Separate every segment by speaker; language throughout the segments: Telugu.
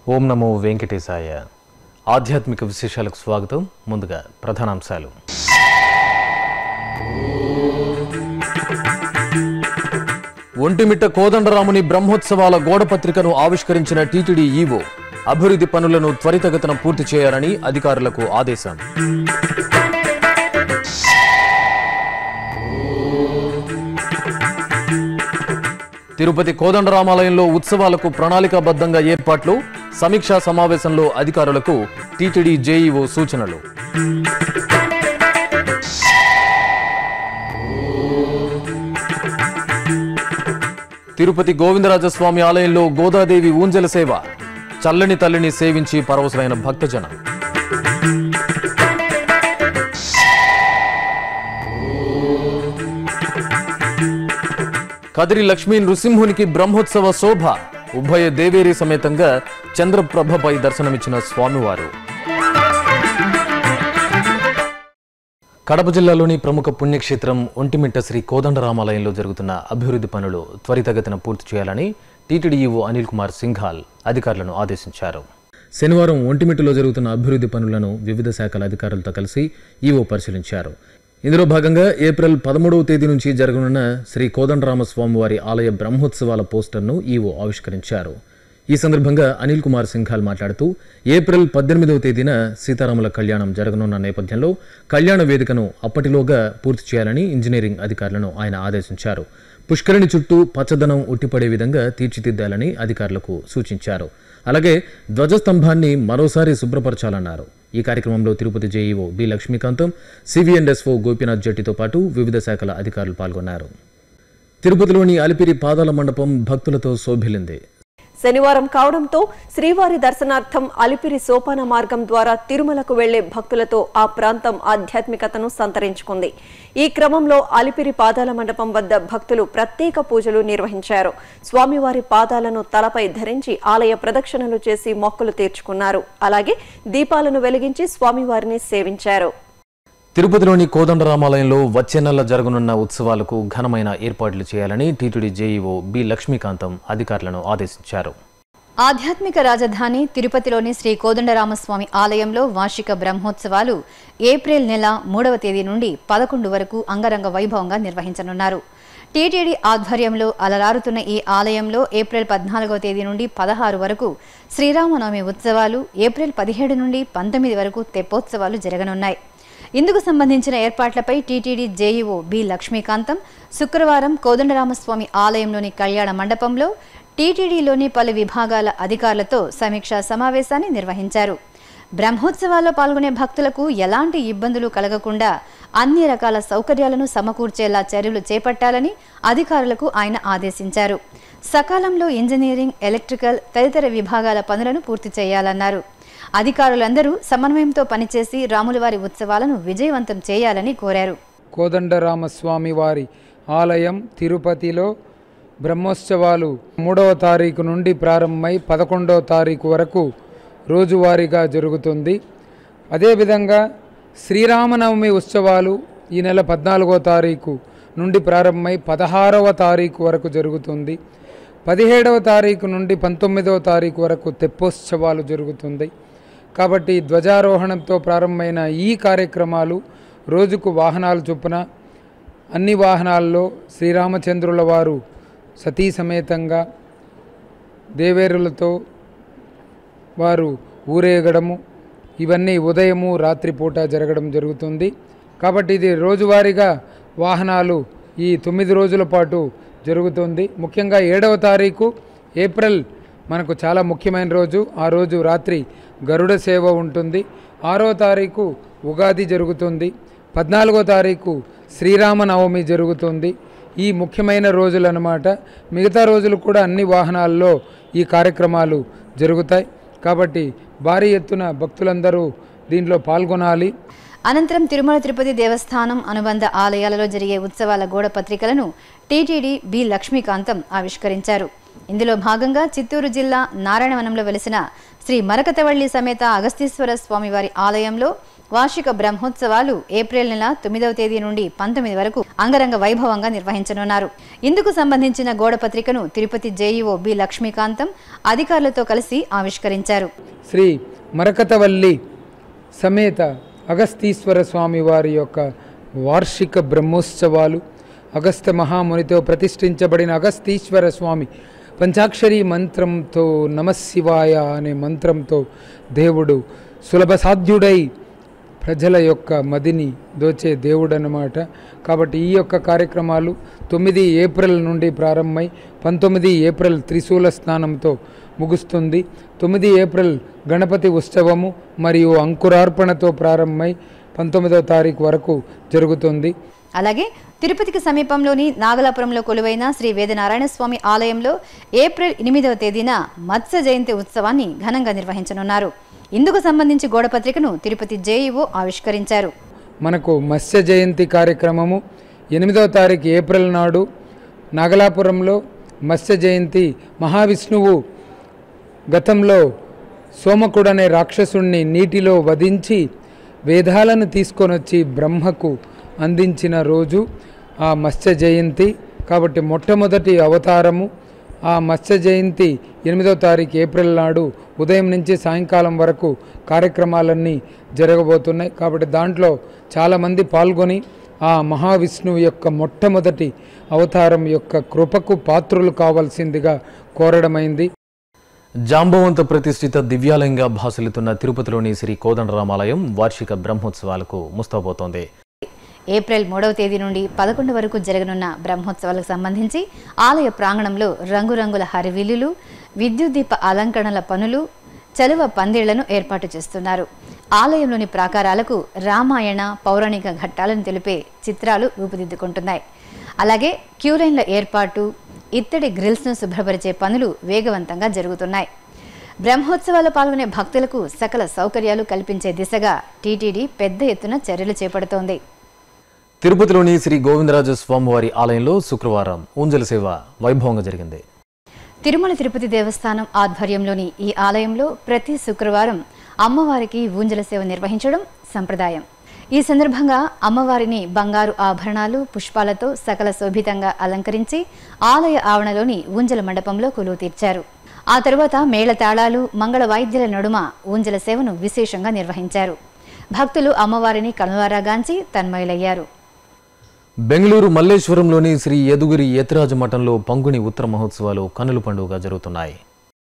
Speaker 1: ఓం నమో వెంకటేశాయ ఆధ్యాత్మిక విశేషాలకు స్వాగతం ముందుగా ప్రధానాంశాలు ఒంటిమిట్ట కోదండరాముని బ్రహ్మోత్సవాల గోడపత్రికను ఆవిష్కరించిన టీటీడీ ఈవో అభివృద్ధి పనులను త్వరితగతిన పూర్తి చేయాలని అధికారులకు ఆదేశం తిరుపతి కోదండరామాలయంలో ఉత్సవాలకు ప్రణాళికాబద్ధంగా ఏర్పాట్లు సమీక్షా సమావేశంలో అధికారులకు టీటీడీ జేఈఓ సూచనలు తిరుపతి గోవిందరాజస్వామి ఆలయంలో గోదాదేవి ఊంజల సేవ చల్లని తల్లిని సేవించి పరవశులైన భక్తజనం కదిరి లక్ష్మీ నృసింహునికి బ్రహ్మోత్సవ శోభ ఉభయ దేవేరి సమేతంగా చంద్రప్రభపై దర్శనమిచ్చిన స్వామివారు కడప జిల్లాలోని ప్రముఖ పుణ్యక్షేత్రం ఒంటిమిట్ట శ్రీ కోదండరామాలయంలో జరుగుతున్న అభివృద్ధి పనులు త్వరితగతిన పూర్తి చేయాలని టీటీడీ ఈవో అనిల్ కుమార్ సింఘాల్ అధికారులను ఆదేశించారు శనివారం ఒంటిమిట్టలో జరుగుతున్న అభివృద్ధి పనులను వివిధ శాఖల అధికారులతో కలిసి ఈవో పరిశీలించారు ఇందులో భాగంగా ఏప్రిల్ పదమూడవ తేదీ నుంచి జరగనున్న శ్రీ కోదండరామస్వామివారి ఆలయ బ్రహ్మోత్సవాల పోస్టర్ను ఈవో ఆవిష్కరించారు ఈ సందర్భంగా అనిల్ కుమార్ సింఘాల్ మాట్లాడుతూ ఏప్రిల్ పద్దెనిమిదవ తేదీన సీతారాముల కళ్యాణం జరగనున్న నేపథ్యంలో కళ్యాణ వేదికను అప్పటిలోగా పూర్తి చేయాలని ఇంజనీరింగ్ అధికారులను ఆయన ఆదేశించారు పుష్కరిణి చుట్టూ పచ్చదనం ఉట్టిపడే విధంగా తీర్చిదిద్దాలని అధికారులకు సూచించారు అలాగే ధ్వజస్తంభాన్ని మరోసారి శుభ్రపరచాలన్నారు ఈ కార్యక్రమంలో Tirupati JEO B Lakshmikantham CV and SO Gopinath జట్టితో పాటు వివిధ శాఖల అధికారులు పాల్గొన్నారు తిరుపతిలోని అలిపిరి పాదాల మండపం భక్తులతో శోభిల్లింది
Speaker 2: శనివారం కావడంతో శ్రీవారి దర్శనార్థం అలిపిరి సోపాన మార్గం ద్వారా తిరుమలకు వెళ్లే భక్తులతో ఆ ప్రాంతం ఆధ్యాత్మికతను సంతరించుకుంది ఈ క్రమంలో అలిపిరి పాదాల మండపం వద్ద భక్తులు ప్రత్యేక పూజలు నిర్వహించారు స్వామివారి పాదాలను తలపై ధరించి ఆలయ ప్రదక్షిణలు చేసి మొక్కులు తీర్చుకున్నారు అలాగే దీపాలను వెలిగించి స్వామివారిని సేవించారు
Speaker 1: తిరుపతిలోని కోదండరామాలయంలో వచ్చే నెల జరగనున్న ఉత్సవాలకు ఘనమైన ఏర్పాట్లు చేయాలని టీటీడీ జేఈఓ బి లక్ష్మీకాంతం అధికారులను ఆదేశించారు
Speaker 3: ఆధ్యాత్మిక రాజధాని తిరుపతిలోని శ్రీ కోదండరామస్వామి ఆలయంలో వార్షిక బ్రహ్మోత్సవాలు ఏప్రిల్ నెల మూడవ తేదీ నుండి పదకొండు వరకు అంగరంగ వైభవంగా నిర్వహించనున్నారు టీటీడీ ఆధ్వర్యంలో అలరారుతున్న ఈ ఆలయంలో ఏప్రిల్ పద్నాలుగవ తేదీ నుండి పదహారు వరకు శ్రీరామనవమి ఉత్సవాలు ఏప్రిల్ పదిహేడు నుండి పంతొమ్మిది వరకు తెప్పోత్సవాలు జరగనున్నాయి ఇందుకు సంబంధించిన ఏర్పాట్లపై టీటీడీ జేఈఓ బి లక్ష్మీకాంతం శుక్రవారం కోదండరామస్వామి ఆలయంలోని కళ్యాణ మండపంలో టీటీడీలోని పలు విభాగాల అధికారులతో సమీక్షా సమావేశాన్ని నిర్వహించారు బ్రహ్మోత్సవాల్లో పాల్గొనే భక్తులకు ఎలాంటి ఇబ్బందులు కలగకుండా అన్ని రకాల సౌకర్యాలను సమకూర్చేలా చర్యలు చేపట్టాలని అధికారులకు ఆయన ఆదేశించారు సకాలంలో ఇంజనీరింగ్ ఎలక్ట్రికల్ తదితర విభాగాల పనులను పూర్తి చేయాలన్నారు అధికారులందరూ సమన్వయంతో పనిచేసి రాములవారి ఉత్సవాలను విజయవంతం చేయాలని కోరారు
Speaker 4: కోదండరామస్వామి వారి ఆలయం తిరుపతిలో బ్రహ్మోత్సవాలు మూడవ తారీఖు నుండి ప్రారంభమై పదకొండవ తారీఖు వరకు రోజువారీగా జరుగుతుంది అదేవిధంగా శ్రీరామనవమి ఉత్సవాలు ఈ నెల పద్నాలుగో తారీఖు నుండి ప్రారంభమై పదహారవ తారీఖు వరకు జరుగుతుంది పదిహేడవ తారీఖు నుండి పంతొమ్మిదవ తారీఖు వరకు తెప్పోత్సవాలు జరుగుతుంది కాబట్టి ధ్వజారోహణంతో ప్రారంభమైన ఈ కార్యక్రమాలు రోజుకు వాహనాలు చొప్పున అన్ని వాహనాల్లో శ్రీరామచంద్రుల వారు సతీ సమేతంగా దేవేరులతో వారు ఊరేగడము ఇవన్నీ ఉదయము రాత్రిపూట జరగడం జరుగుతుంది కాబట్టి ఇది రోజువారీగా వాహనాలు ఈ తొమ్మిది రోజుల పాటు జరుగుతుంది ముఖ్యంగా ఏడవ తారీఖు ఏప్రిల్ మనకు చాలా ముఖ్యమైన రోజు ఆ రోజు రాత్రి గరుడ సేవ ఉంటుంది ఆరో తారీఖు ఉగాది జరుగుతుంది పద్నాలుగో తారీఖు శ్రీరామనవమి జరుగుతుంది ఈ ముఖ్యమైన రోజులు అన్నమాట మిగతా రోజులు కూడా అన్ని వాహనాల్లో ఈ కార్యక్రమాలు జరుగుతాయి కాబట్టి భారీ ఎత్తున భక్తులందరూ దీంట్లో పాల్గొనాలి
Speaker 3: అనంతరం తిరుమల తిరుపతి దేవస్థానం అనుబంధ ఆలయాలలో జరిగే ఉత్సవాల గోడ పత్రికలను టీటీడీ బి లక్ష్మీకాంతం ఆవిష్కరించారు ఇందులో భాగంగా చిత్తూరు జిల్లా నారాయణవనంలో వెలిసిన శ్రీ మరకతవల్లి సమేత అగస్తీశ్వర స్వామివారి ఆలయంలో వార్షిక బ్రహ్మోత్సవాలు ఏప్రిల్ నెల తొమ్మిదవ తేదీ నుండి పంతొమ్మిది వరకు అంగరంగ వైభవంగా నిర్వహించనున్నారు ఇందుకు సంబంధించిన గోడ పత్రికను తిరుపతి జేఈఓ బి లక్ష్మీకాంతం అధికారులతో కలిసి ఆవిష్కరించారు
Speaker 4: శ్రీ మరకతవల్లి సమేత అగస్తీశ్వర స్వామి వారి యొక్క వార్షిక బ్రహ్మోత్సవాలు అగస్త్య మహామునితో ప్రతిష్ఠించబడిన అగస్తీశ్వర స్వామి పంచాక్షరి మంత్రంతో నమశివాయ అనే మంత్రంతో దేవుడు సులభ సాధ్యుడై ప్రజల యొక్క మదిని దోచే దేవుడు అన్నమాట కాబట్టి ఈ యొక్క కార్యక్రమాలు తొమ్మిది ఏప్రిల్ నుండి ప్రారంభమై పంతొమ్మిది ఏప్రిల్ త్రిశూల స్నానంతో ముగుస్తుంది తొమ్మిది ఏప్రిల్ గణపతి ఉత్సవము మరియు అంకురార్పణతో ప్రారంభమై పంతొమ్మిదవ తారీఖు వరకు జరుగుతుంది
Speaker 3: అలాగే తిరుపతికి సమీపంలోని నాగలాపురంలో కొలువైన శ్రీ వేదనారాయణ స్వామి ఆలయంలో ఏప్రిల్ ఎనిమిదవ తేదీన మత్స్య జయంతి ఉత్సవాన్ని ఘనంగా నిర్వహించనున్నారు ఇందుకు సంబంధించి గోడపత్రికను తిరుపతి జేఈఓ ఆవిష్కరించారు
Speaker 4: మనకు మత్స్య జయంతి కార్యక్రమము ఎనిమిదవ తారీఖు ఏప్రిల్ నాడు నాగలాపురంలో మత్స్య జయంతి మహావిష్ణువు గతంలో సోమకుడు అనే రాక్షసుణ్ణి నీటిలో వధించి వేదాలను తీసుకొనొచ్చి బ్రహ్మకు అందించిన రోజు ఆ మత్స్య జయంతి కాబట్టి మొట్టమొదటి అవతారము ఆ మత్స్య జయంతి ఎనిమిదవ తారీఖు ఏప్రిల్ నాడు ఉదయం నుంచి సాయంకాలం వరకు కార్యక్రమాలన్నీ జరగబోతున్నాయి కాబట్టి దాంట్లో చాలామంది పాల్గొని ఆ మహావిష్ణువు యొక్క మొట్టమొదటి అవతారం యొక్క కృపకు పాత్రులు కావాల్సిందిగా కోరడమైంది
Speaker 1: జాంబవంత ప్రతిష్ఠిత దివ్యాలయంగా భాసలుతున్న తిరుపతిలోని శ్రీ కోదండరామాలయం వార్షిక బ్రహ్మోత్సవాలకు ముస్తాబోతోంది
Speaker 3: ఏప్రిల్ మూడవ తేదీ నుండి పదకొండు వరకు జరగనున్న బ్రహ్మోత్సవాలకు సంబంధించి ఆలయ ప్రాంగణంలో రంగురంగుల హరివిల్లులు విద్యుత్ దీప అలంకరణల పనులు చలువ పందిళ్లను ఏర్పాటు చేస్తున్నారు ఆలయంలోని ప్రాకారాలకు రామాయణ పౌరాణిక ఘట్టాలను తెలిపే చిత్రాలు రూపుదిద్దుకుంటున్నాయి అలాగే క్యూలైన్ల ఏర్పాటు ఇత్తడి గ్రిల్స్ను శుభ్రపరిచే పనులు వేగవంతంగా జరుగుతున్నాయి బ్రహ్మోత్సవాల్లో పాల్గొనే భక్తులకు సకల సౌకర్యాలు కల్పించే దిశగా టీటీడీ పెద్ద ఎత్తున చర్యలు చేపడుతోంది
Speaker 1: తిరుపతిలోని శ్రీ గోవిందరాజ స్వామివారి ఆలయంలో శుక్రవారం ఊంజల సేవ వైభవంగా జరిగింది
Speaker 3: తిరుమల తిరుపతి దేవస్థానం ఆధ్వర్యంలోని ఈ ఆలయంలో ప్రతి శుక్రవారం అమ్మవారికి ఊంజల సేవ నిర్వహించడం సంప్రదాయం ఈ సందర్భంగా అమ్మవారిని బంగారు ఆభరణాలు పుష్పాలతో సకల శోభితంగా అలంకరించి ఆలయ ఆవరణలోని ఊంజల మండపంలో కొలువు తీర్చారు ఆ తరువాత మేళతాళాలు మంగళ వాయిద్యాల నడుమ ఊంజల సేవను విశేషంగా నిర్వహించారు భక్తులు అమ్మవారిని కనులారాగాంచి తన్మయులయ్యారు
Speaker 1: బెంగళూరు మల్లేశ్వరంలోని శ్రీ యదుగిరి యతిరాజ మఠంలో పంగుని ఉత్తర మహోత్సవాలు కనుల పండుగగా జరుగుతున్నాయి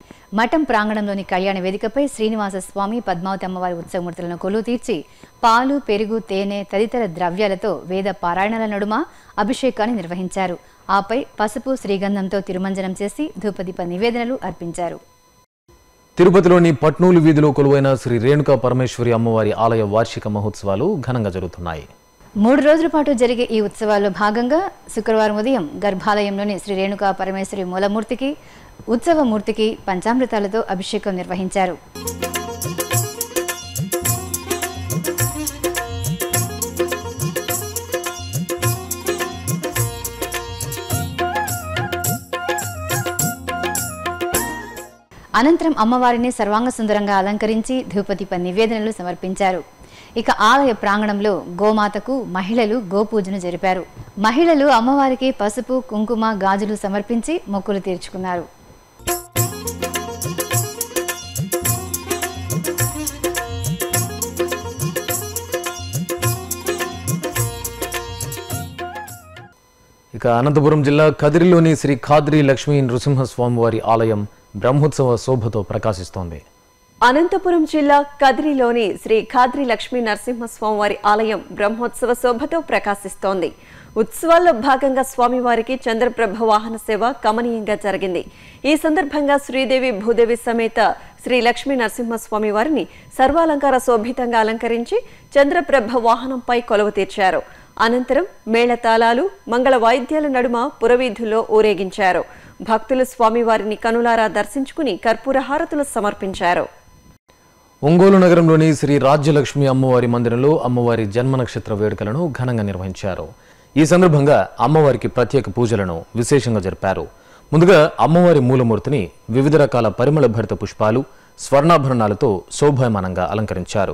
Speaker 3: మఠం ప్రాంగణంలోని కళ్యాణ వేదికపై శ్రీనివాస స్వామి పద్మావతి అమ్మవారి ఉత్సవమూర్తులను కొలువు తీర్చి పాలు పెరుగు తేనె తదితర ద్రవ్యాలతో వేద పారాయణల నడుమ అభిషేకాన్ని నిర్వహించారు ఆపై పసుపు శ్రీగంధంతో తిరుమంజనం చేసి ధూపదీప నివేదనలు అర్పించారు
Speaker 1: తిరుపతిలోని పట్నూలు వీధిలో కొలువైన శ్రీ రేణుకా పరమేశ్వరి అమ్మవారి ఆలయ వార్షిక మహోత్సవాలు ఘనంగా జరుగుతున్నాయి
Speaker 3: మూడు రోజుల పాటు జరిగే ఈ ఉత్సవాల్లో భాగంగా శుక్రవారం ఉదయం గర్భాలయంలోని శ్రీ రేణుకా పరమేశ్వరి మూలమూర్తికి ఉత్సవమూర్తికి పంచామృతాలతో అభిషేకం నిర్వహించారు అనంతరం అమ్మవారిని సర్వాంగ సుందరంగా అలంకరించి ధూపదీప నివేదనలు సమర్పించారు ఇక ఆలయ ప్రాంగణంలో గోమాతకు మహిళలు గోపూజను జరిపారు మహిళలు అమ్మవారికి పసుపు కుంకుమ గాజులు సమర్పించి మొక్కులు తీర్చుకున్నారు
Speaker 1: ఇక అనంతపురం జిల్లా కదిరిలోని శ్రీ ఖాద్రి లక్ష్మీ నృసింహస్వామివారి ఆలయం బ్రహ్మోత్సవ శోభతో ప్రకాశిస్తోంది
Speaker 2: అనంతపురం జిల్లా కదిరిలోని శ్రీ ఖాద్రి లక్ష్మీ నరసింహస్వామివారి ఆలయం బ్రహ్మోత్సవ శోభతో ప్రకాశిస్తోంది ఉత్సవాల్లో భాగంగా స్వామివారికి చంద్రప్రభ వాహన సేవ కమనీయంగా జరిగింది ఈ సందర్భంగా శ్రీదేవి భూదేవి సమేత శ్రీ లక్ష్మీ నరసింహస్వామి వారిని సర్వాలంకార శోభితంగా అలంకరించి చంద్రప్రభ వాహనంపై కొలువు తీర్చారు అనంతరం మేళతాళాలు మంగళ వాయిద్యాల నడుమ పురవీధుల్లో ఊరేగించారు భక్తులు స్వామివారిని కనులారా దర్శించుకుని కర్పూర హారతులు సమర్పించారు
Speaker 1: ఒంగోలు నగరంలోని శ్రీ రాజ్యలక్ష్మి అమ్మవారి మందిరంలో అమ్మవారి జన్మ నక్షత్ర వేడుకలను ఘనంగా నిర్వహించారు ఈ సందర్భంగా అమ్మవారికి ప్రత్యేక పూజలను విశేషంగా జరిపారు ముందుగా అమ్మవారి మూలమూర్తిని వివిధ రకాల పరిమళ భరిత పుష్పాలు స్వర్ణాభరణాలతో శోభాయమానంగా అలంకరించారు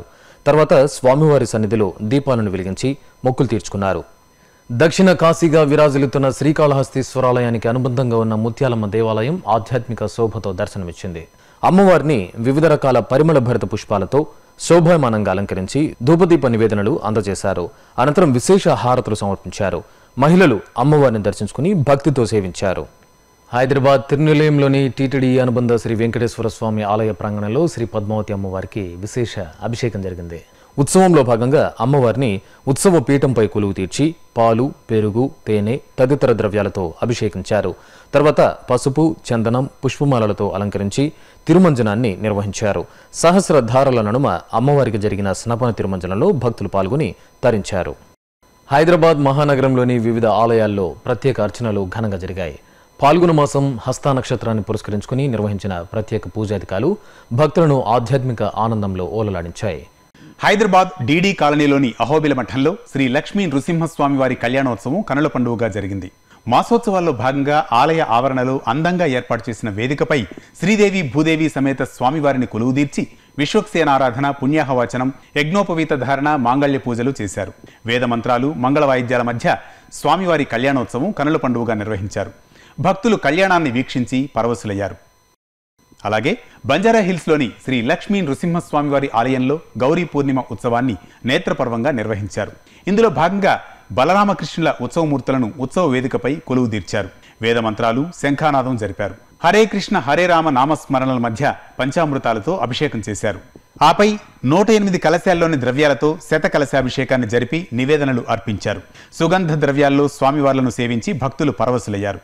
Speaker 1: తర్వాత స్వామివారి సన్నిధిలో దీపాలను వెలిగించి మొక్కులు తీర్చుకున్నారు దక్షిణ కాశీగా విరాజిల్లుతున్న శ్రీకాళహస్తీశ్వరాలయానికి అనుబంధంగా ఉన్న ముత్యాలమ్మ దేవాలయం ఆధ్యాత్మిక శోభతో దర్శనమిచ్చింది అమ్మవారిని వివిధ రకాల పరిమళ భరిత పుష్పాలతో శోభాయమానంగా అలంకరించి ధూపదీప నివేదనలు అందజేశారు అనంతరం విశేష హారతులు సమర్పించారు మహిళలు అమ్మవారిని దర్శించుకుని భక్తితో సేవించారు హైదరాబాద్ తిరునిలయంలోని టీటీడీ అనుబంధ శ్రీ వెంకటేశ్వర స్వామి ఆలయ ప్రాంగణంలో శ్రీ పద్మావతి అమ్మవారికి విశేష అభిషేకం జరిగింది ఉత్సవంలో భాగంగా అమ్మవారిని ఉత్సవ పీఠంపై కొలువు తీర్చి పాలు పెరుగు తేనె తదితర ద్రవ్యాలతో అభిషేకించారు తర్వాత పసుపు చందనం పుష్పమాలలతో అలంకరించి తిరుమంజనాన్ని నిర్వహించారు సహస్ర ధారల నడుమ అమ్మవారికి జరిగిన స్నపన తిరుమంజనంలో భక్తులు పాల్గొని తరించారు హైదరాబాద్ మహానగరంలోని వివిధ ఆలయాల్లో ప్రత్యేక అర్చనలు ఘనంగా జరిగాయి పాల్గొన మాసం హస్త నక్షత్రాన్ని పురస్కరించుకుని నిర్వహించిన ప్రత్యేక పూజాధికాలు భక్తులను ఆధ్యాత్మిక ఆనందంలో ఓలలాడించాయి
Speaker 5: హైదరాబాద్ డీడీ కాలనీలోని అహోబిల మఠంలో శ్రీ లక్ష్మీ నృసింహస్వామి వారి కళ్యాణోత్సవం కనుల పండుగగా జరిగింది మాసోత్సవాల్లో భాగంగా ఆలయ ఆవరణలో అందంగా ఏర్పాటు చేసిన వేదికపై శ్రీదేవి భూదేవి సమేత స్వామివారిని కొలువుదీర్చి విశ్వక్సేనారాధన పుణ్యాహవచనం యజ్ఞోపవీత ధారణ మాంగళ్య పూజలు చేశారు వేద మంత్రాలు మంగళ వాయిద్యాల మధ్య స్వామివారి కళ్యాణోత్సవం కనుల పండుగగా నిర్వహించారు భక్తులు కళ్యాణాన్ని వీక్షించి పరవశులయ్యారు అలాగే బంజారా హిల్స్లోని శ్రీ లక్ష్మీ నృసింహస్వామివారి ఆలయంలో గౌరీ పూర్ణిమ ఉత్సవాన్ని నేత్రపర్వంగా నిర్వహించారు ఇందులో భాగంగా బలరామకృష్ణుల ఉత్సవమూర్తులను ఉత్సవ వేదికపై కొలువు తీర్చారు వేద మంత్రాలు శంఖానాదం జరిపారు హరే కృష్ణ హరే రామ నామస్మరణల మధ్య పంచామృతాలతో అభిషేకం చేశారు ఆపై నూట ఎనిమిది కలశాల్లోని ద్రవ్యాలతో శత కలశాభిషేకాన్ని జరిపి నివేదనలు అర్పించారు సుగంధ ద్రవ్యాల్లో స్వామివార్లను సేవించి భక్తులు పరవశులయ్యారు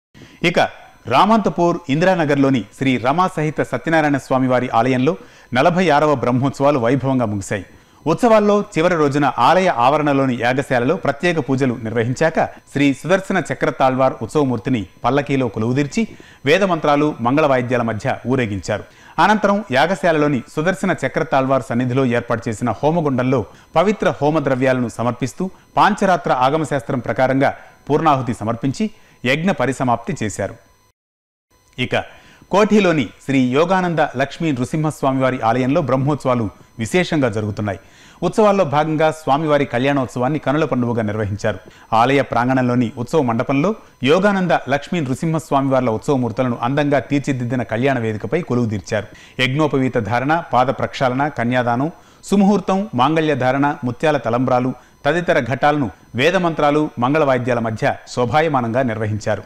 Speaker 5: ఇక రామంతపూర్ ఇందిరానగర్లోని శ్రీ రమా సహిత సత్యనారాయణ స్వామివారి ఆలయంలో నలభై ఆరవ బ్రహ్మోత్సవాలు వైభవంగా ముగిశాయి ఉత్సవాల్లో చివరి రోజున ఆలయ ఆవరణలోని యాగశాలలో ప్రత్యేక పూజలు నిర్వహించాక శ్రీ సుదర్శన చక్ర తాళ్వార్ ఉత్సవమూర్తిని పల్లకీలో కొలువుదీర్చి వేదమంత్రాలు మంగళ వాయిద్యాల మధ్య ఊరేగించారు అనంతరం యాగశాలలోని సుదర్శన చక్ర తాళ్వార్ సన్నిధిలో ఏర్పాటు చేసిన హోమగుండంలో పవిత్ర హోమ ద్రవ్యాలను సమర్పిస్తూ పాంచరాత్ర ఆగమశాస్త్రం ప్రకారంగా పూర్ణాహుతి సమర్పించి యజ్ఞ పరిసమాప్తి చేశారు ఇక కోఠిలోని శ్రీ యోగానంద లక్ష్మీ నృసింహస్వామివారి ఆలయంలో బ్రహ్మోత్సవాలు విశేషంగా జరుగుతున్నాయి ఉత్సవాల్లో భాగంగా స్వామివారి కళ్యాణోత్సవాన్ని కనుల పండుగగా నిర్వహించారు ఆలయ ప్రాంగణంలోని ఉత్సవ మండపంలో యోగానంద లక్ష్మీ నృసింహస్వామివార్ల ఉత్సవమూర్తులను అందంగా తీర్చిదిద్దిన కళ్యాణ వేదికపై కొలువు తీర్చారు యజ్ఞోపవీత ధారణ పాద ప్రక్షాళన కన్యాదానం సుముహూర్తం మాంగళ్య ధారణ ముత్యాల తలంబ్రాలు తదితర ఘట్టాలను వేదమంత్రాలు మంగళ వాయిద్యాల మధ్య శోభాయమానంగా నిర్వహించారు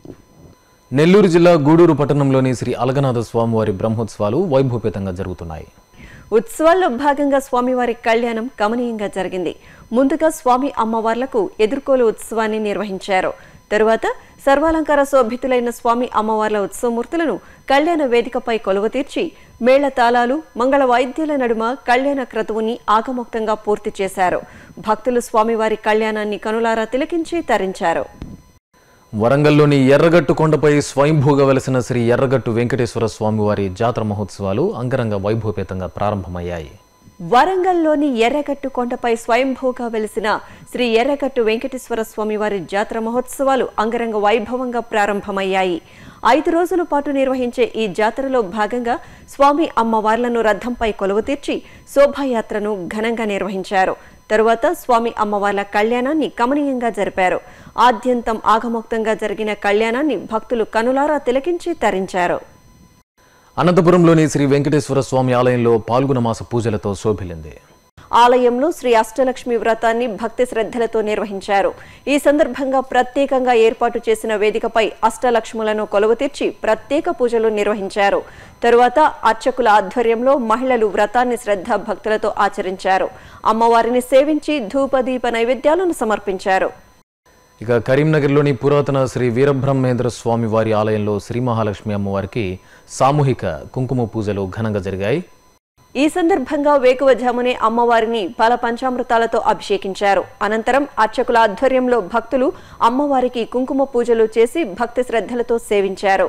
Speaker 1: నెల్లూరు జిల్లా గూడూరు పట్టణంలోని శ్రీ అలగనాథ స్వామివారి బ్రహ్మోత్సవాలు వైభవపేతంగా జరుగుతున్నాయి
Speaker 2: ఉత్సవాల్లో భాగంగా స్వామివారి కళ్యాణం గమనీయంగా జరిగింది ముందుగా స్వామి అమ్మవార్లకు ఎదుర్కోలు ఉత్సవాన్ని నిర్వహించారు తరువాత సర్వాలంకార శోభితులైన స్వామి అమ్మవార్ల ఉత్సవమూర్తులను కళ్యాణ వేదికపై కొలువ తీర్చి మేళ తాళాలు మంగళ వాయిద్యాల నడుమ కళ్యాణ క్రతువుని ఆగమోక్తంగా పూర్తి చేశారు భక్తులు స్వామివారి కళ్యాణాన్ని కనులారా తిలకించి తరించారు
Speaker 1: వరంగల్లోని ఎర్రగట్టు కొండపై స్వయంభూగా వెలసిన శ్రీ ఎర్రగట్టు వెంకటేశ్వర స్వామివారి జాతర మహోత్సవాలు అంగరంగ వైభవపేతంగా ప్రారంభమయ్యాయి
Speaker 2: వరంగల్లోని ఎర్రగట్టు కొండపై స్వయంభూగా వెలిసిన శ్రీ ఎర్రగట్టు వెంకటేశ్వర స్వామి వారి జాతర మహోత్సవాలు అంగరంగ వైభవంగా ప్రారంభమయ్యాయి ఐదు రోజుల పాటు నిర్వహించే ఈ జాతరలో భాగంగా స్వామి అమ్మవార్లను రథంపై కొలువు తీర్చి శోభాయాత్రను ఘనంగా నిర్వహించారు తరువాత స్వామి అమ్మవార్ల కళ్యాణాన్ని కమనీయంగా జరిపారు ఆద్యంతం ఆగమోక్తంగా జరిగిన కళ్యాణాన్ని భక్తులు కనులారా తిలకించి తరించారు
Speaker 1: అనంతపురంలోని శ్రీ వెంకటేశ్వర స్వామి ఆలయంలో పాల్గొన మాస పూజలతో శోభిల్లింది
Speaker 2: ఆలయంలో శ్రీ అష్టలక్ష్మి వ్రతాన్ని భక్తి శ్రద్ధలతో నిర్వహించారు ఈ సందర్భంగా ప్రత్యేకంగా ఏర్పాటు చేసిన వేదికపై అష్టలక్ష్ములను కొలువు తీర్చి ప్రత్యేక పూజలు నిర్వహించారు తరువాత అర్చకుల ఆధ్వర్యంలో మహిళలు వ్రతాన్ని శ్రద్ధ భక్తులతో ఆచరించారు అమ్మవారిని సేవించి ధూపదీప నైవేద్యాలను సమర్పించారు
Speaker 1: ఇక కరీంనగర్లోని పురాతన శ్రీ వీరబ్రహ్మేంద్ర స్వామి వారి ఆలయంలో శ్రీ మహాలక్ష్మి అమ్మవారికి సామూహిక కుంకుమ పూజలు ఘనంగా జరిగాయి
Speaker 2: ఈ సందర్భంగా వేకువజామునే అమ్మవారిని పల పంచామృతాలతో అభిషేకించారు అనంతరం అర్చకుల ఆధ్వర్యంలో భక్తులు అమ్మవారికి కుంకుమ పూజలు చేసి భక్తి శ్రద్ధలతో సేవించారు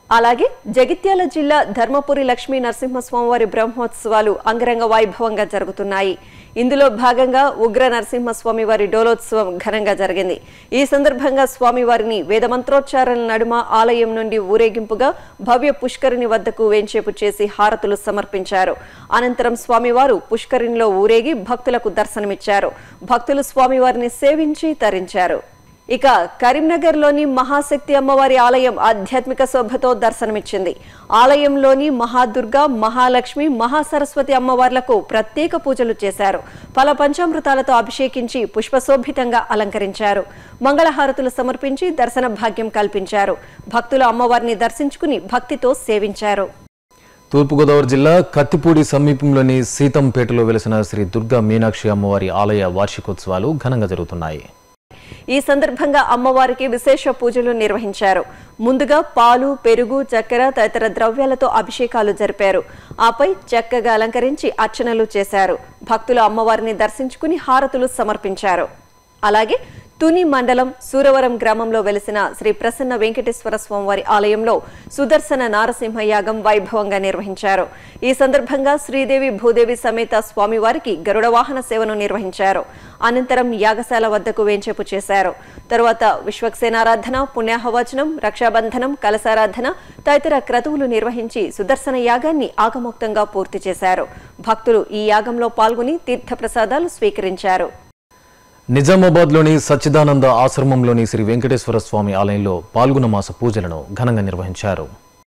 Speaker 2: అలాగే జగిత్యాల జిల్లా ధర్మపురి లక్ష్మీ నరసింహస్వామివారి బ్రహ్మోత్సవాలు అంగరంగ వైభవంగా జరుగుతున్నాయి ఇందులో భాగంగా ఉగ్ర నరసింహస్వామి వారి డోలోత్సవం ఘనంగా జరిగింది ఈ సందర్భంగా స్వామివారిని వేదమంత్రోచ్చారణ నడుమ ఆలయం నుండి ఊరేగింపుగా భవ్య పుష్కరిణి వద్దకు వేంచేపు చేసి హారతులు సమర్పించారు అనంతరం స్వామివారు పుష్కరిణిలో ఊరేగి భక్తులకు దర్శనమిచ్చారు భక్తులు స్వామివారిని సేవించి తరించారు ఇక కరీంనగర్లోని మహాశక్తి అమ్మవారి ఆలయం ఆధ్యాత్మిక శోభతో దర్శనమిచ్చింది ఆలయంలోని మహాదుర్గ మహాలక్ష్మి మహాసరస్వతి అమ్మవార్లకు ప్రత్యేక పూజలు చేశారు ఫల పంచామృతాలతో అభిషేకించి పుష్పశోభితంగా అలంకరించారు మంగళహారతులు సమర్పించి దర్శన భాగ్యం కల్పించారు భక్తులు అమ్మవారిని దర్శించుకుని భక్తితో సేవించారు
Speaker 1: తూర్పుగోదావరి జిల్లా కత్తిపూడి సమీపంలోని సీతంపేటలో వెలిసిన శ్రీ దుర్గా మీనాక్షి అమ్మవారి ఆలయ వార్షికోత్సవాలు ఘనంగా జరుగుతున్నాయి
Speaker 2: ఈ సందర్భంగా అమ్మవారికి విశేష పూజలు నిర్వహించారు ముందుగా పాలు పెరుగు చక్కెర తదితర ద్రవ్యాలతో అభిషేకాలు జరిపారు ఆపై చక్కగా అలంకరించి అర్చనలు చేశారు భక్తులు అమ్మవారిని దర్శించుకుని హారతులు సమర్పించారు అలాగే తుని మండలం సూరవరం గ్రామంలో వెలిసిన శ్రీ ప్రసన్న వెంకటేశ్వర స్వామివారి ఆలయంలో సుదర్శన నారసింహ యాగం వైభవంగా నిర్వహించారు ఈ సందర్భంగా శ్రీదేవి భూదేవి సమేత స్వామివారికి గరుడ వాహన సేవను నిర్వహించారు అనంతరం యాగశాల వద్దకు వేంచేపు చేశారు తరువాత విశ్వక్సేనారాధన పుణ్యాహవచనం రక్షాబంధనం కలశారాధన తదితర క్రతువులు నిర్వహించి సుదర్శన యాగాన్ని ఆగమోక్తంగా పూర్తి చేశారు భక్తులు ఈ యాగంలో పాల్గొని తీర్థప్రసాదాలు స్వీకరించారు
Speaker 1: నిజామాబాద్లోని సచ్చిదానంద ఆశ్రమంలోని శ్రీ వెంకటేశ్వర స్వామి ఆలయంలో పాల్గొన మాస పూజలను ఘనంగా నిర్వహించారు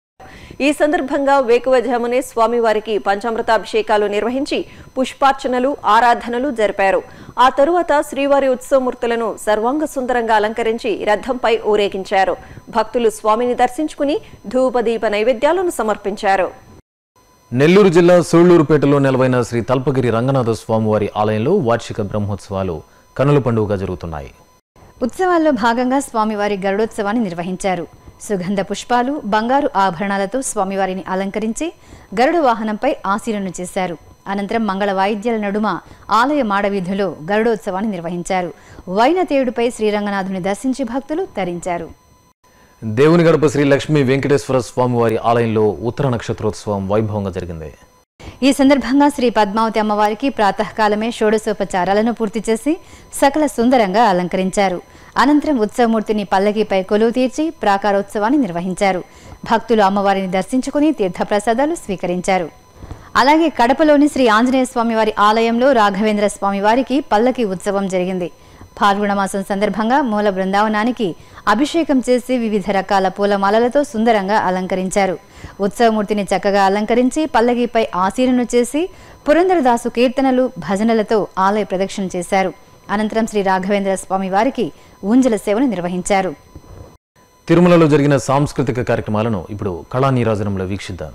Speaker 2: ఈ సందర్భంగా వేకువజామునే స్వామివారికి పంచామృతాభిషేకాలు నిర్వహించి పుష్పార్చనలు ఆరాధనలు జరిపారు ఆ తరువాత శ్రీవారి ఉత్సవమూర్తులను సర్వాంగ సుందరంగా అలంకరించి రథంపై ఊరేగించారు భక్తులు స్వామిని దర్శించుకుని ధూపదీప నైవేద్యాలను సమర్పించారు
Speaker 1: నెల్లూరు జిల్లా సూళ్లూరుపేటలో నెలవైన శ్రీ తల్పగిరి రంగనాథ స్వామివారి ఆలయంలో వార్షిక బ్రహ్మోత్సవాలు కనుల పండుగగా జరుగుతున్నాయి
Speaker 3: ఉత్సవాల్లో భాగంగా స్వామివారి గరుడోత్సవాన్ని నిర్వహించారు సుగంధ పుష్పాలు బంగారు ఆభరణాలతో స్వామివారిని అలంకరించి గరుడ వాహనంపై ఆశీలను చేశారు అనంతరం మంగళ వాయిద్యాల నడుమ ఆలయ మాడవీధిలో గరుడోత్సవాన్ని నిర్వహించారు వైనతేయుడిపై శ్రీరంగనాథుని దర్శించి భక్తులు తరించారు
Speaker 1: దేవుని గడప శ్రీ లక్ష్మీ వెంకటేశ్వర స్వామివారి ఆలయంలో ఉత్తర నక్షత్రోత్సవం వైభవంగా జరిగింది
Speaker 3: ఈ సందర్భంగా శ్రీ పద్మావతి అమ్మవారికి ప్రాతకాలమే షోడశోపచారాలను పూర్తి చేసి సకల సుందరంగా అలంకరించారు అనంతరం ఉత్సవమూర్తిని పల్లకిపై కొలువు తీర్చి ప్రాకారోత్సవాన్ని నిర్వహించారు భక్తులు అమ్మవారిని దర్శించుకుని తీర్థప్రసాదాలు స్వీకరించారు అలాగే కడపలోని శ్రీ ఆంజనేయ స్వామివారి ఆలయంలో రాఘవేంద్ర స్వామివారికి పల్లకి ఉత్సవం జరిగింది పాల్గొన మాసం సందర్భంగా మూల బృందావనానికి అభిషేకం చేసి వివిధ రకాల పూలమాలలతో సుందరంగా అలంకరించారు ఉత్సవమూర్తిని చక్కగా అలంకరించి పల్లకిపై ఆసీనును చేసి పురంధరదాసు కీర్తనలు భజనలతో ఆలయ ప్రదక్షిణ చేశారు అనంతరం శ్రీ రాఘవేంద్ర స్వామి వారికి ఊంజల సేవను నిర్వహించారు
Speaker 1: తిరుమలలో జరిగిన సాంస్కృతిక కార్యక్రమాలను ఇప్పుడు కళా నీరాజనంలో వీక్షిద్దాం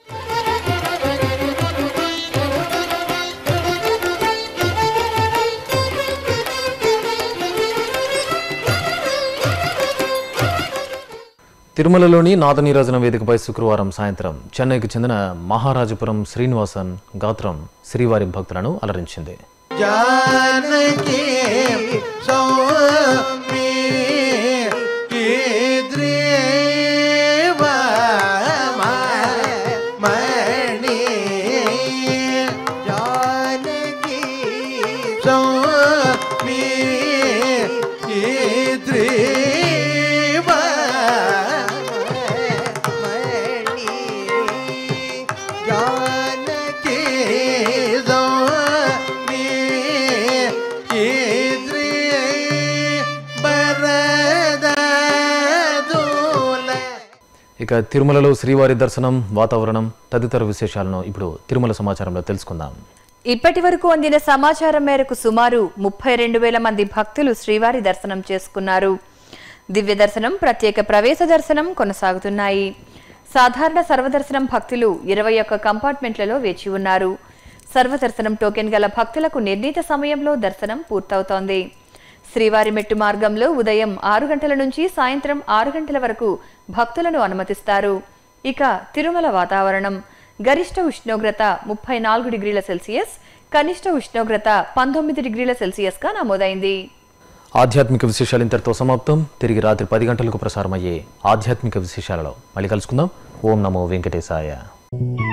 Speaker 1: తిరుమలలోని నాదనీరాజన వేదికపై శుక్రవారం సాయంత్రం చెన్నైకి చెందిన మహారాజపురం శ్రీనివాసన్ గాత్రం శ్రీవారి భక్తులను అలరించింది
Speaker 6: जानकी सौमी कीद्रेव मणि जानकी सौमी कीद्रेव मणि जानकी सौमी బరదూల
Speaker 1: ఇక తిరుమలలో శ్రీవారి దర్శనం వాతావరణం తదితర విశేషాలను ఇప్పుడు తిరుమల సమాచారంలో తెలుసుకుందాం
Speaker 7: ఇప్పటి వరకు అందిన సమాచారం మేరకు సుమారు ముప్పై రెండు వేల మంది భక్తులు శ్రీవారి దర్శనం చేసుకున్నారు దివ్య దర్శనం ప్రత్యేక ప్రవేశ దర్శనం కొనసాగుతున్నాయి సాధారణ సర్వదర్శనం భక్తులు ఇరవై ఒక్క కంపార్ట్మెంట్లలో వేచి ఉన్నారు సర్వదర్శనం టోకెన్ గల భక్తులకు నిర్ణీత సమయంలో దర్శనం పూర్తవుతోంది శ్రీవారి మెట్టు మార్గంలో ఉదయం ఆరు గంటల నుంచి సాయంత్రం ఆరు గంటల వరకు భక్తులను అనుమతిస్తారు ఇక తిరుమల వాతావరణం గరిష్ట ఉష్ణోగ్రత ముప్పై నాలుగు డిగ్రీల సెల్సియస్ కనిష్ట ఉష్ణోగ్రత పంతొమ్మిది డిగ్రీల సెల్సియస్గా నమోదైంది
Speaker 1: ఆధ్యాత్మిక విశేషాలు ఇంతటితో సమాప్తం తిరిగి రాత్రి పది గంటలకు ప్రసారమయ్యే ఆధ్యాత్మిక విశేషాలలో మళ్ళీ కలుసుకుందాం ఓం నమో వెంకటేశాయ